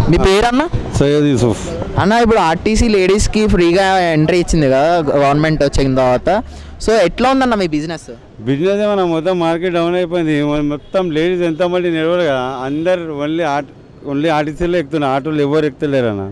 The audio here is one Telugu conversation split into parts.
మీ పేరన్నా సయ్యద్ యూసుఫ్ అన్న ఇప్పుడు ఆర్టీసీ లేడీస్కి ఫ్రీగా ఎంట్రీ ఇచ్చింది కదా గవర్నమెంట్ వచ్చిన తర్వాత సో ఎట్లా ఉందన్న మీ బిజినెస్ బిజినెస్ ఏమన్నా మొత్తం మార్కెట్ డౌన్ అయిపోయింది మొత్తం లేడీస్ ఎంతమంది నిలబడు కదా అందరు ఓన్లీ ఆట ఓన్లీ ఆర్టీసీలో ఎక్కుతున్నారు ఆటోలు ఎవరు ఎక్కుతలేరు అన్న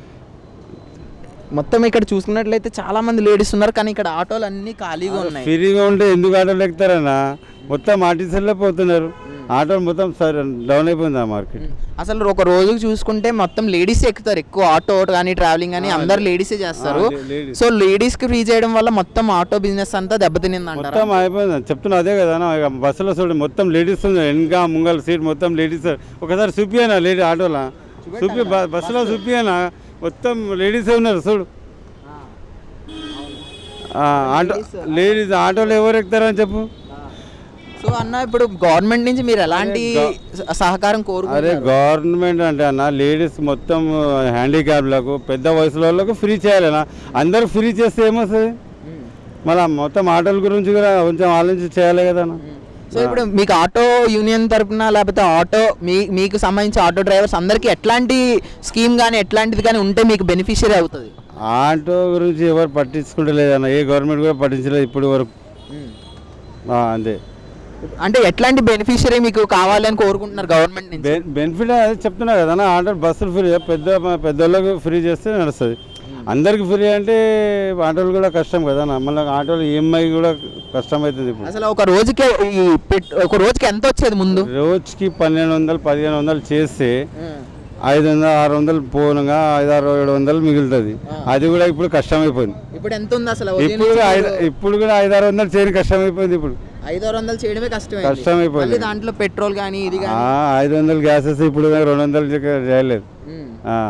మొత్తం ఇక్కడ చూసుకున్నట్లయితే చాలా మంది లేడీస్ ఉన్నారు కానీ ఇక్కడ ఆటోలు అన్ని ఖాళీగా ఉన్నాయి ఫ్రీగా ఉంటే ఎందుకు ఆటోలు ఎక్కుతారన్న మొత్తం ఆర్టీసీలో పోతున్నారు ఆటోలు మొత్తం సరే డౌన్ అయిపోయింది ఆ మార్కెట్ అసలు ఒక రోజుకి చూసుకుంటే మొత్తం లేడీస్ ఎక్కుతారు ఎక్కువ ఆటో కానీ ట్రావెలింగ్ కానీ అందరు లేడీసే చేస్తారు లే- ladies. సో లేడీస్ కి ఫ్రీ చేయడం వల్ల మొత్తం ఆటో బిజినెస్ అంతా దెబ్బతినింది అంటారా మొత్తం అయిపోయింది చెప్తున్నా అదే కదా అన్న. ఇక బస్సులో చూడు మొత్తం లేడీస్ ఉంది వెనక ముంగల్ సీట్ మొత్తం లేడీస్ ఒకసారి చూపియనా లేడీ ఆటోలా చూపి బ- బస్సులో చూపియనా మొత్తం లేడీసే ఉన్నారు చూడు ఆ, ఆటో లేడీస్ ఆటోలో ఎవరు ఎక్కుతారని చెప్పు సో అన్న ఇప్పుడు గవర్నమెంట్ నుంచి మీరు ఎలాంటి స- సహకారం అరే కోరుకుంటారు గవర్నమెంట్ అంటే అన్న లేడీస్ మొత్తం హ్యాండిక్యాప్లకు పెద్ద వయసులో వాళ్ళకు ఫ్రీ చేయాలన్నా అందరూ ఫ్రీ చేస్తే ఏమొస్తుంది మళ్ళీ మొత్తం ఆటోల గురించి కూడా కొంచెం ఆలోచించి చేయాలి కదా అన్న సో ఇప్పుడు మీకు ఆటో యూనియన్ తరపున లేకపోతే ఆటో మీ మీకు సంబంధించి ఆటో డ్రైవర్స్ అందరికీ ఎట్లాంటి స్కీమ్ కానీ ఎట్లాంటిది కానీ ఉంటే మీకు బెనిఫిషియరీ అవుతుంది ఆటో గురించి ఎవరు పట్టించుకుంటలేదన్న ఏ గవర్నమెంట్ కూడా పట్టించలేదు ఇప్పుడు వరకు ఆ, అంతే అంటే ఎట్లాంటి బెనిఫిషియరీ మీకు కావాలని కోరుకుంటున్నారు గవర్నమెంట్ నుంచి బె- బెనిఫిట్ అదే చెప్తున్నా కదా అన్న ఆటో బస్సులు ఫ్రీ పెద్ద పెద్దోళ్ళకి ఫ్రీ చేస్తే నడుస్తుంది అందరికి ఫ్రీ అంటే ఆటోలు కూడా కష్టం కదా అన్న మళ్ళీ ఆటోలు ఈఎంఐ కూడా కష్టం అవుతుంది ఇప్పుడు అసలు ఒక రోజుకి ఈ పెట్- ఒక రోజుకి ఎంత వచ్చేది ముందు రోజుకి పన్నెండు వందలు పదిహేను వందలు చేస్తే ఐదు వందలు ఆరు వందలు పోనుగా ఐదు ఆరు ఏడు వందలు మిగులుతుంది అది కూడా ఇప్పుడు కష్టమైపోయింది ఇప్పుడు ఎంత ఉంది అసలు ఉదయం ఇప్పుడు నుంచి కూడా ఐదు ఇప్పుడు కూడా ఐదు ఆరు వందలు చేయని కష్టమైపోయింది ఇప్పుడు ఐదు ఆరు వందలు చేయడమే కష్టం కష్టమైపోయింది. మళ్ళీ దాంట్లో పెట్రోల్ కానీ ఇది ఆ, కానీ ఐదు వందలు గ్యాస్ వేస్తే ఇప్పుడు దాకా రెండు వందలు చే- చేయలేదు ఆ.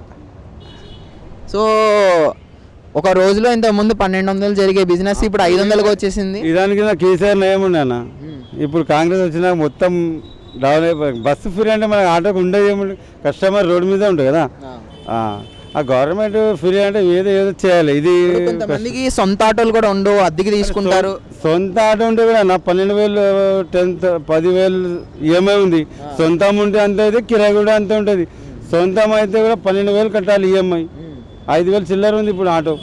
సో ఒక రోజులో ఇంత ముందు పన్నెండు వందలు జరిగే బిజినెస్ ఇప్పుడు ఐదు వందలకు వచ్చేసింది ఇదాని కింద కేసీఆర్ నయముండే అన్న ఇప్పుడు కాంగ్రెస్ వచ్చినాక మొత్తం డౌన్ అయిపోయి బస్సు ఫ్రీ అంటే మనకి ఆటోకి ఉండేది ఏముంది కస్టమర్ రోడ్డు మీద ఉంటుంది కదా ఆ. ఆ గవర్నమెంట్ ఫ్రీ అంటే ఏదో ఏదో చేయాలి ఇది ఇప్పుడు కొంతమందికి సొంత ఆటోలు కూడా ఉండవు అద్దెకి తీసుకుంటారు సొంత ఆటో ఉంటే కూడా నా పన్నెండు వేలు టెన్త్ పదివేలు ఈఎంఐ ఉంది సొంతం ఉంటే అంత అయితే కిరాయి కూడా అంత ఉంటుంది సొంతం అయితే కూడా పన్నెండు వేలు కట్టాలి ఈఎంఐ ఐదు వేలు చిల్లర ఉంది ఇప్పుడు ఆటో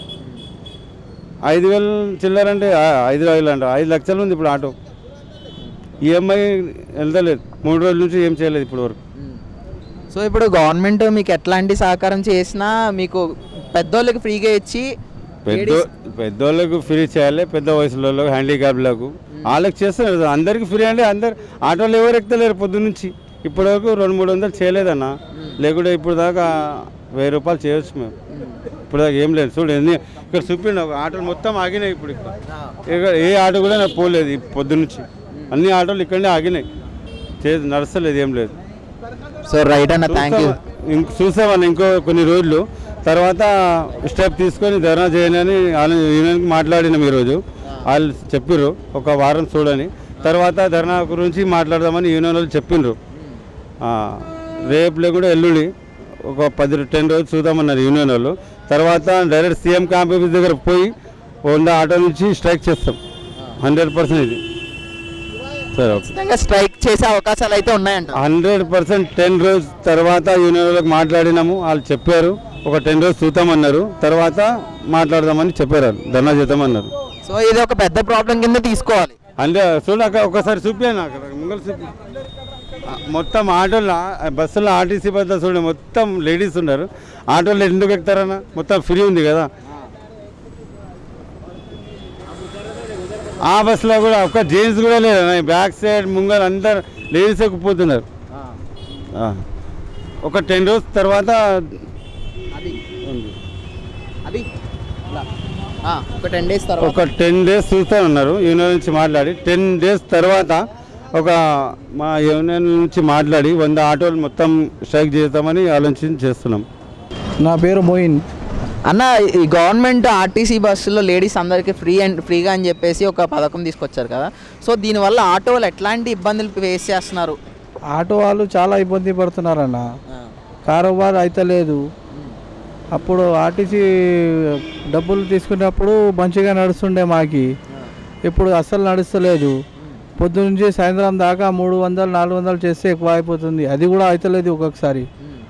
ఐదు వేలు చిల్లర అంటే ఆ, ఐదు వేలు అంట ఐదు లక్షలు ఉంది ఇప్పుడు ఆటో ఈఎంఐ వెళ్తలేదు మూడు రోజుల నుంచి ఏం చేయలేదు ఇప్పుడు వరకు సో ఇప్పుడు గవర్నమెంట్ మీకు ఎట్లాంటి సహకారం చేసినా మీకు పెద్దోళ్ళకి ఫ్రీగా ఇచ్చి పెద్ద పెద్దోళ్ళకు ఫ్రీ చేయాలి పెద్ద వయసులో వాళ్ళకు హ్యాండిక్యాప్లకు వాళ్ళకి చేస్తున్నారు అందరికి ఫ్రీ అంటే అందరు ఆటోలు ఎవరు ఎక్కుతలేరు పొద్దు నుంచి ఇప్పటి వరకు రెండు మూడు వందలు చేయలేదన్న లేకుంటే ఇప్పుడు దాకా వెయ్యి రూపాయలు చేయొచ్చు మేము ఇప్పుడు దాకా ఏం లేదు చూడు ఎన్ని ఇక్కడ చూపిండి ఒక ఆటోలు మొత్తం ఆగినాయి ఇప్పుడు ఇక్కడ ఇక్కడ ఏ ఆటో కూడా నాకు పోలేదు ఈ పొద్దు నుంచి అన్ని ఆటోలు ఇక్కడనే ఆగినాయి చే నడుస్తలేదు ఏం లేదు సో రైట్ అన్న థ్యాంక్ యూ ఇంక చూసామన్న ఇంకో కొన్ని రోజులు తర్వాత స్టెప్ తీసుకొని ధర్నా చేయని అని వాళ్ళ యూనియన్కి మాట్లాడినాం ఈరోజు వాళ్ళు చెప్పిర్రు ఒక వారం చూడని తర్వాత ధర్నా గురించి మాట్లాడదామని యూనియన్ వాళ్ళు చెప్పిండ్రు ఆ, రేపు లేకుండా ఎల్లుండి ఒక పది టెన్ రోజులు చూద్దామన్నారు యూనియన్ వాళ్ళు తర్వాత డైరెక్ట్ సీఎం క్యాంప్ ఆఫీస్ దగ్గర పోయి వంద ఆటో నుంచి స్ట్రైక్ చేస్తాం హండ్రెడ్ పర్సెంట్ ఇది సరే ఓకే ఖచ్చితంగా స్ట్రైక్ చేసే అవకాశాలు అయితే ఉన్నాయంట హండ్రెడ్ పర్సెంట్ టెన్ రోజు తర్వాత యూనియన్ వాళ్ళకి మాట్లాడినాము వాళ్ళు చెప్పారు ఒక టెన్ రోజు చూద్దామన్నారు తర్వాత మాట్లాడదామని చెప్పారు వాళ్ళు ధర్నా చేద్దామన్నారు సో ఇది ఒక పెద్ద ప్రాబ్లం కింద తీసుకోవాలి అంటే చూడు అక్కడ ఒకసారి చూపాను అక్కడ ముంగల్ చూపి ఆ, మొత్తం ఆటోలో ఆ బస్సులో ఆర్టీసీ బస్సులో చూడండి మొత్తం లేడీస్ ఉన్నారు ఆటోలో ఎందుకు ఎక్కుతారన్న మొత్తం ఫ్రీ ఉంది కదా ఆ బస్సులో కూడా ఒక్క జెంట్స్ కూడా లేదన్న బ్యాక్ సైడ్ ముంగల్ అందరు లేడీస్ ఎక్కిపోతున్నారు ఆ. ఒక టెన్ రోజు తర్వాత అది ఉంది. అది ఆ, ఒక టెన్ డేస్ తర్వాత ఒక టెన్ డేస్ చూస్తూ ఉన్నారు యూనియన్ నుంచి మాట్లాడి టెన్ డేస్ తర్వాత ఒక మా యూనియన్ నుంచి మాట్లాడి వంద ఆటోలు మొత్తం స్ట్రైక్ చేద్దామని ఆలోచన చేస్తున్నాం నా పేరు మోయిన్ అన్న ఈ గవర్నమెంట్ ఆర్టీసీ బస్సులో లేడీస్ అందరికీ ఫ్రీ అండ్ ఫ్రీగా అని చెప్పేసి ఒక పథకం తీసుకొచ్చారు కదా సో దీనివల్ల ఆటో వాళ్ళు ఎట్లాంటి ఇబ్బందులు ఫేస్ చేస్తున్నారు ఆటో వాళ్ళు చాలా ఇబ్బంది పడుతున్నారన్న కారోబార్ అయితే లేదు అప్పుడు ఆర్టీసీ డబ్బులు తీసుకున్నప్పుడు మంచిగా నడుస్తుండే మాకి ఇప్పుడు అస్సలు నడుస్తలేదు పొద్దు నుంచి సాయంత్రం దాకా మూడు వందలు నాలుగు వందలు చేస్తే ఎక్కువ అయిపోతుంది అది కూడా అవుతలేదు ఒక్కొక్కసారి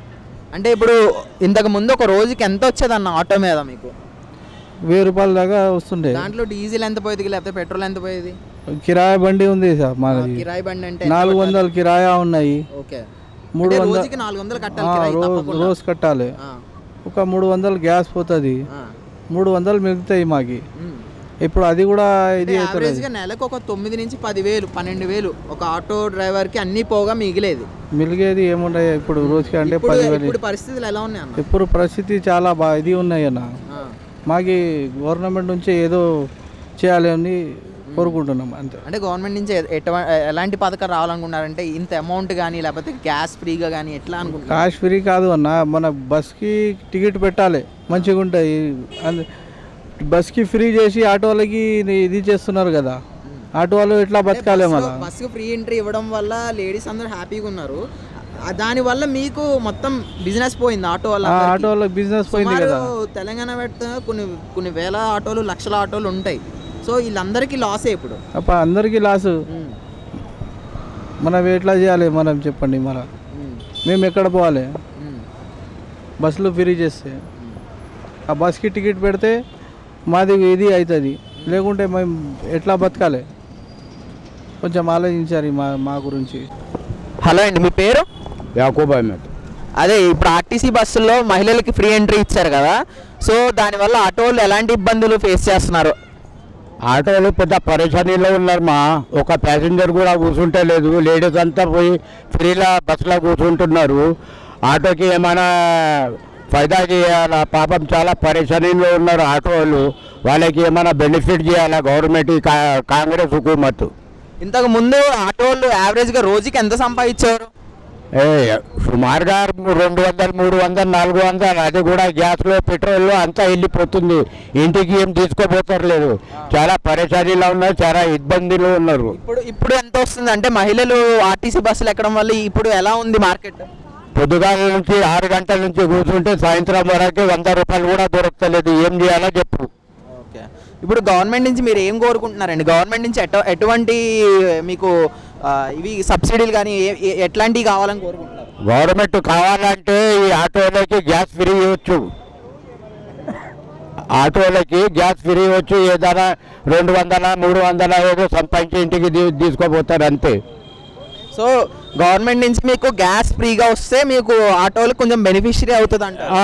అంటే ఇప్పుడు ఇంతకు ముందు ఒక రోజుకి ఎంత వచ్చేది అన్న ఆటో మీద మీకు వెయ్యి రూపాయల దాకా వస్తుండే దాంట్లో డీజిల్ ఎంత పోయేది లేకపోతే పెట్రోల్ ఎంత పోయేది కిరాయి బండి ఉంది సార్ ఆ, మాది కిరాయి బండి అంటే ఎంత నాలుగు కట్టాలి? వందలు కిరాయా ఉన్నాయి ఓకే మూడు అంటే వందల- రోజుకి నాలుగు వందలు కట్టాలి ఆ, కిరాయి రోజు తప్పకుండా. రోజు కట్టాలి ఆ, ఒక మూడు వందలు గ్యాస్ పోతుంది ఆ, మూడు వందలు మిగులుతాయి మాకి ఉమ్. ఇప్పుడు అది కూడా అంటే ఇది అవుతుంది యావరేజ్గా నెలకు ఒక తొమ్మిది నుంచి పది వేలు పన్నెండు వేలు ఒక ఆటో డ్రైవర్కి అన్ని పోగా మిగిలేది మిలిగేది ఏముంటాయి ఇప్పుడు రోజుకి అంటే ఇప్పుడు పదివేలు ఇప్పుడు పరిస్థితులు ఎలా ఉన్నాయి అన్న ఇప్పుడు పరిస్థితి చాలా బా ఇది ఉన్నాయి అన్న ఆ, మాకి గవర్నమెంట్ నుంచి ఏదో చేయాలి అని కోరుకుంటున్నాం అంతే అంటే గవర్నమెంట్ నుంచి ఎ- ఎటువంటి ఎలాంటి పథకాలు రావాలనుకున్నారంటే ఇంత అమౌంట్ కానీ లేకపోతే గ్యాస్ ఫ్రీగా కానీ ఎట్లా అనుకుంటున్నారు కాష్ ఫ్రీ కాదు అన్న మన బస్కి టికెట్ పెట్టాలి మంచిగా ఉంటాయి అంద బస్కి ఫ్రీ చేసి ఆటో వాళ్ళకి ఇది చేస్తున్నారు కదా ఆటో వాళ్ళు ఎట్లా బతకాలి మన బస్సు ఫ్రీ ఎంట్రీ ఇవ్వడం వల్ల లేడీస్ అందరూ హ్యాపీగా ఉన్నారు ఆ, దానివల్ల మీకు మొత్తం బిజినెస్ పోయింది ఆటో వల్ల ఆ ఆటో వాళ్ళకి బిజినెస్ పోయింది కదా తెలంగాణ పెడితే కొన్ని కొన్ని వేల ఆటోలు లక్షల ఆటోలు ఉంటాయి సో వీళ్ళందరికీ లాసే ఇప్పుడు అప్ప అందరికీ లాసు ఉమ్, మనం ఎట్లా చేయాలి మనం చెప్పండి మన ఉమ్, మేము ఎక్కడ పోవాలి ఉమ్, బస్సులు ఫ్రీ చేస్తే ఆ బస్కి టికెట్ పెడితే మాది ఇది అవుతుంది లేకుంటే మేము ఎట్లా బతకాలి కొంచెం ఆలోచించారు మా మా గురించి హలో అండి మీ పేరు యాకూబ్ అహ్మద్ అదే ఇప్పుడు ఆర్టీసీ బస్సుల్లో మహిళలకి ఫ్రీ ఎంట్రీ ఇచ్చారు కదా సో దానివల్ల ఆటోలు ఎలాంటి ఇబ్బందులు ఫేస్ చేస్తున్నారు ఆటోలు పెద్ద పరేషానీలో ఉన్నారు మా ఒక ప్యాసింజర్ కూడా కూర్చుంటే లేదు లేడీస్ అంతా పోయి ఫ్రీలా బస్సులో కూర్చుంటున్నారు ఆటోకి ఏమైనా ఫైదా చేయాలా పాపం చాలా పరేషానీలో ఉన్నారు ఆటో వాళ్ళు వాళ్ళకి ఏమైనా బెనిఫిట్ చేయాలా గవర్నమెంట్ ఈ కా- కాంగ్రెస్ హుకూమత్ ఇంతకు ముందు ఆటోలు యావరేజ్గా రోజుకి ఎంత సంపాదించారు ఏ సుమారుగా రెండు వందలు మూడు వందలు నాలుగు వందలు అది కూడా గ్యాస్లో పెట్రోల్లో అంతా వెళ్ళిపోతుంది ఇంటికి ఏం తీసుకోపోతారు లేదు చాలా పరేషానీలో ఉన్నారు చాలా ఇబ్బందిలో ఉన్నారు ఇప్పుడు ఇప్పుడు ఎంత వస్తుంది అంటే మహిళలు ఆర్టీసీ బస్సులు ఎక్కడం వల్ల ఇప్పుడు ఎలా ఉంది మార్కెట్ పొద్దుగాల నుంచి ఆరు గంటల నుంచి కూర్చుంటే సాయంత్రం వరకు వంద రూపాయలు కూడా దొరకలేదు ఏం చేయాలో చెప్పు ఓకే ఇప్పుడు గవర్నమెంట్ నుంచి మీరు ఏం కోరుకుంటున్నారండి గవర్నమెంట్ నుంచి ఎట ఎటువంటి మీకు ఆ, ఇవి సబ్సిడీలు కానీ ఏ- ఏ- ఎట్లాంటివి కావాలని కోరుకుంటున్నారు గవర్నమెంట్ కావాలంటే ఈ ఆటోలకి గ్యాస్ ఫ్రీ ఇవ్వచ్చు ఆటోలకి గ్యాస్ ఫ్రీ ఇవ్వచ్చు ఏదైనా రెండు వందల మూడు వందల ఏదో సంపాదించి ఇంటికి తీ- తీసుకోపోతారు అంతే సో గవర్నమెంట్ నుంచి మీకు గ్యాస్ ఫ్రీగా వస్తే మీకు ఆటోలు కొంచెం బెనిఫిషరీ అవుతుంది అంట ఆ.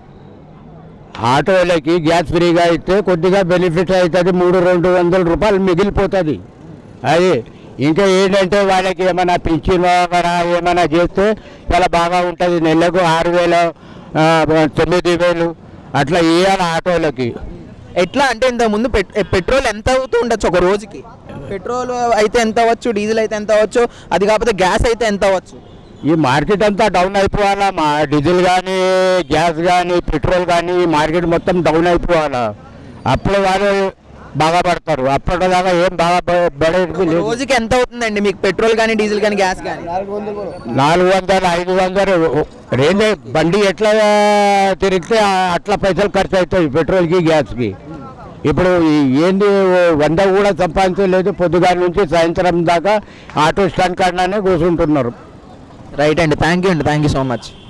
ఆటోలకి గ్యాస్ ఫ్రీగా అయితే కొద్దిగా బెనిఫిట్ అవుతుంది మూడు రెండు వందల రూపాయలు మిగిలిపోతుంది అది ఇంకా ఏంటంటే వాళ్ళకి ఏమైనా పింఛన్ ఏమైనా చేస్తే చాలా బాగా ఉంటుంది నెలకు ఆరు వేలు ఆ, తొమ్మిది వేలు అట్లా ఇవ్వాలి ఆటోలకి ఎట్లా అంటే ఇంతకు ముందు పెట్- పెట్రోల్ ఎంత అవుతూ ఉండొచ్చు ఒక రోజుకి పెట్రోల్ అయితే ఎంత అవ్వచ్చు డీజిల్ అయితే ఎంత అవ్వచ్చు అది కాకపోతే గ్యాస్ అయితే ఎంత అవ్వచ్చు ఈ మార్కెట్ అంతా డౌన్ అయిపోవాలా మా డీజిల్ కానీ గ్యాస్ కానీ పెట్రోల్ కానీ ఈ మార్కెట్ మొత్తం డౌన్ అయిపోవాలా అప్పుడు వాళ్ళు బాగా పడతారు అప్పటిదాకా ఏం బాగా ప- పడేది ఒక లేదు రోజుకి ఎంత అవుతుందండి మీకు పెట్రోల్ కానీ డీజిల్ కానీ గ్యాస్ కానీ నాలుగు వందలు ఐదు వందలు రేంజ్ బండి ఎట్లా తిరిగితే ఆ- అట్లా పైసలు ఖర్చు అవుతాయి పెట్రోల్కి గ్యాస్కి ఇప్పుడు ఈ- ఏంది ఓ వంద కూడా సంపాదించలేదు పొద్దుగాల నుంచి సాయంత్రం దాకా ఆటో స్టాండ్ కాడనే కూర్చుంటున్నారు రైట్ అండి థ్యాంక్ యూ అండి థ్యాంక్ యూ సో మచ్